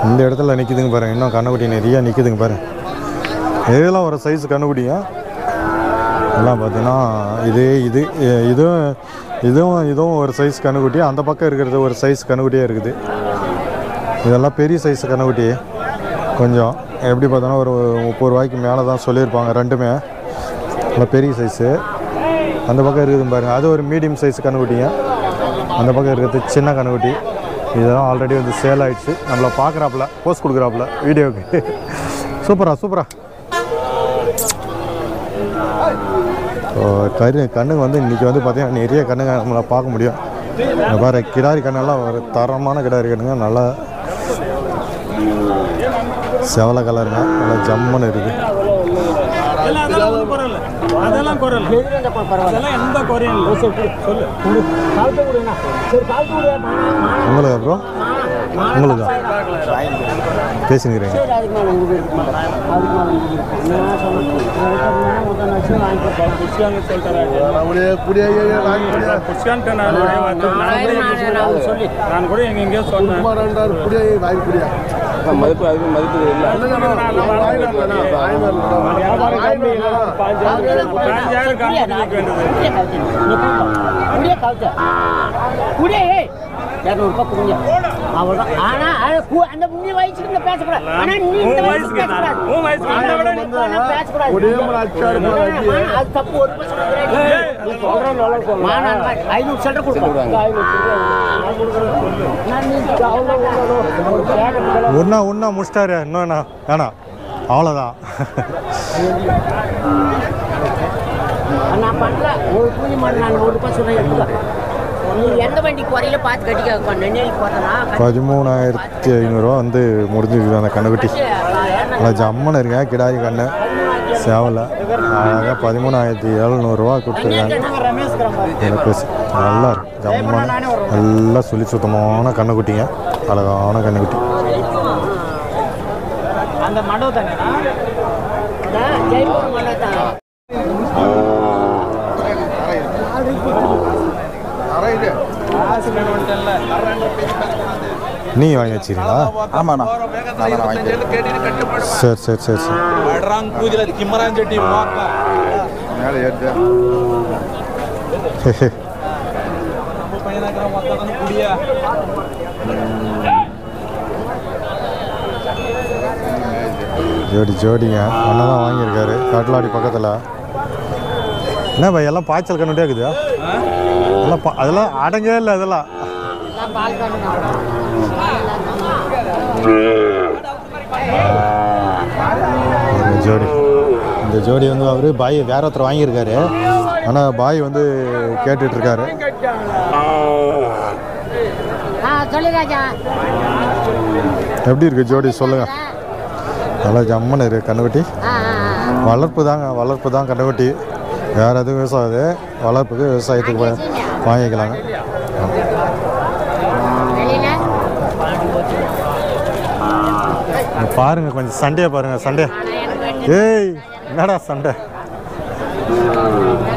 இந்த இடத்துல நிற்கிதுங்க பாருங்க இன்னும் கண்ணுக்குட்டி நிறைய நிற்கிதுங்க பாருங்க இதெல்லாம் ஒரு சைஸ் கண்ணுக்குட்டிங்க எல்லாம் பார்த்தீங்கன்னா இது இது எ- இதுவும் இதுவும் இதுவும் ஒரு சைஸ் கண்ணுக்குட்டி அந்த பக்கம் இருக்கிறது ஒரு சைஸ் கண்ணுக்குட்டியே இருக்குது இதெல்லாம் பெரிய சைஸ் கண்ணுக்குட்டி கொஞ்சம் எப்படி பார்த்தோன்னா ஒரு முப்பது ரூபாய்க்கு மேலே தான் சொல்லியிருப்பாங்க ரெண்டுமே நல்லா பெரிய சைஸு அந்த பக்கம் இருக்குது பாருங்க அது ஒரு மீடியம் சைஸ் கண்ணுக்குட்டிங்க அந்த பக்கம் இருக்கிறது சின்ன கண்ணுக்குட்டி இதெல்லாம் ஆல்ரெடி வந்து சேல் ஆயிடுச்சு நம்மளை பார்க்குறாப்புல போஸ்ட் கொடுக்குறாப்புல வீடியோவுக்கு சூப்பரா சூப்பரா ஸோ கரு கண்ணுங்க வந்து இன்றைக்கி வந்து பார்த்தீங்கன்னா நிறைய கண்ணுங்க நம்மளை பார்க்க முடியும் இங்க பாரு கிடாரி கண்ணெல்லாம் ஒரு தரமான கிடாரி கண்ணுங்க நல்லா செவலை கலருங்க நல்லா ஜம்முன்னு இருக்குது அதெல்லாம் அதெல்லாம் ஒண்ணும் குறை இல்லை. அதெல்லாம் குறை இல்லை. அதெல்லாம் எந்த குறையும் இல்லை. சொல்லு உங்களுக்கு அப்புறம் உங்களுக்கு பேசினுக்கிறீங்க புஷ்காங்க சொல்லிட்டாரு. புஷ்கான்ட்ட நான் ஒரே வார்த்தை, நான் கூட எங்க- நான் கூட எங்க எங்கேயோ சொன்னேன் மதிப்பு அதுக்கு மதிப்பு இல்லை பாஞ்சாயிரம் காமிக்க வேண்டியது அவ்வளவுதான் ஆனா அது கு- அந்த நீ வயசுக்கு இந்த பேசக்கூடாது ஆனா நீ இந்த உன் வயசுக்கு வயசுக்கு தான். பேசக்கூடாது உன் வயசுக்கு ஆனா என்னை விட நீ இப்ப பேசக்கூடாது ஆனா அது தப்பு ஒரு பர்சன்ட் ஐநூறு சில்லறை கொடுப்பாங்க நான் நீ அவ்வளோ ஒன்றா ஒன்றா முடிச்சிட்டாரு இன்னும் என்ன வேணாம் அவ்வளோதான் நான் பண்ணல ஒரு கூலி மாடு நான் ஒரு பஸ் எடுத்துக்கலாம் நீ எந்த வண்டி குறையில பார்த்து கட்டிக்க நெல்லைக்கு போட்டனா பதிமூணாயிரத்தி ஐநூறுரூவா வந்து முடிஞ்சிருக்குது அந்த கண்ணுக்குட்டி நல்லா ஜம்முன்னு இருங்க கிடாரி கண்ணு சேவலை அழகாக பதிமூணாயிரத்தி எழுநூறுவா கொடுத்துருக்காங்க இதில் பேசி நல்லா இருக்கு ஜம்முன்னு நல்லா சுழி சுத்தமான கண்ணுக்குட்டிங்க அழகான கண்ணுக்குட்டி அந்த மண்டபம் தானேண்ணா ஜெயபுரம் மண்டபத்தான் நீ வாங்கி வச்சிருக்கீங்களா ஆமாண்ணா நான் வாங்கிக்கிறேன் சரி சரி சரி சரி வடராங் பூஜையில கிம்மரான் செட்டி மோக்கா மேலே ஏற்று பையனாக்கிற மொத்தம் குடியா ஜோடி ஜோடிங்க அண்ணன் தான் வாங்கியிருக்காரு கட்லாடி பக்கத்தில் என்ன பை எல்லாம் பாய்ச்சல் கண்ணுட்டே இருக்குது எல்லாம் பா- அதெல்லாம் அடங்கவே இல்லை அதெல்லாம் ஒரு ஜோடி இந்த ஜோடி வந்து அவர் பாய் வேற ஒருத்தர் வாங்கியிருக்காரு ஆனால் பாய் வந்து கேட்டுட்டு இருக்காரு ஆ சொல்லு ராஜா எப்படி இருக்கு ஜோடி சொல்லுங்க நல்லா ஜம்முன்னு இருக்கு கண்ணுக்குட்டி ஆ ஆ, ஆ. வளர்ப்பு தாங்க வளர்ப்பு தான் கண்ணுக்குட்டி வேற எதுவும் விவசாயம் இது வளர்ப்புக்கு விவசாயத்துக்கு வா- வாங்கிக்கலாங்க வெளியில இங்க பாருங்க கொஞ்சம் சண்டையை பாருங்க சண்டே ஆனா எனக்கு வேண்டிய ஏய் என்னடா சண்டை